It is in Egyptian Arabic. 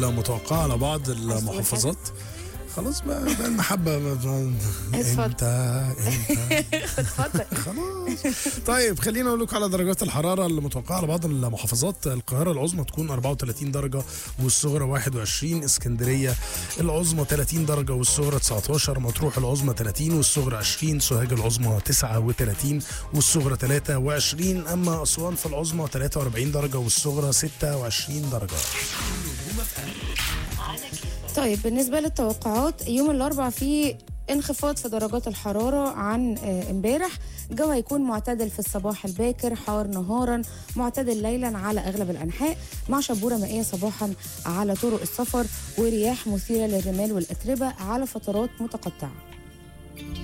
متوقعة على بعض المحافظات خلاص بقى, بقى المحبة بقى اتفضل. انت انت اتفضل خلاص طيب خلينا اقول لكم على درجات الحراره المتوقعه على بعض المحافظات القاهره العظمى تكون 34 درجه والصغرى 21 اسكندريه العظمى 30 درجه والصغرى 19 مطروح العظمى 30 والصغرى 20 سوهاج العظمى 39 والصغرى 23 اما اسوان في العظمى 43 درجه والصغرى 26 درجه طيب بالنسبة للتوقعات يوم الأربعاء فيه انخفاض في درجات الحرارة عن آه، امبارح الجو هيكون معتدل في الصباح الباكر حار نهارا معتدل ليلا على أغلب الأنحاء مع شبورة مائية صباحا على طرق السفر ورياح مثيرة للرمال والأتربة على فترات متقطعة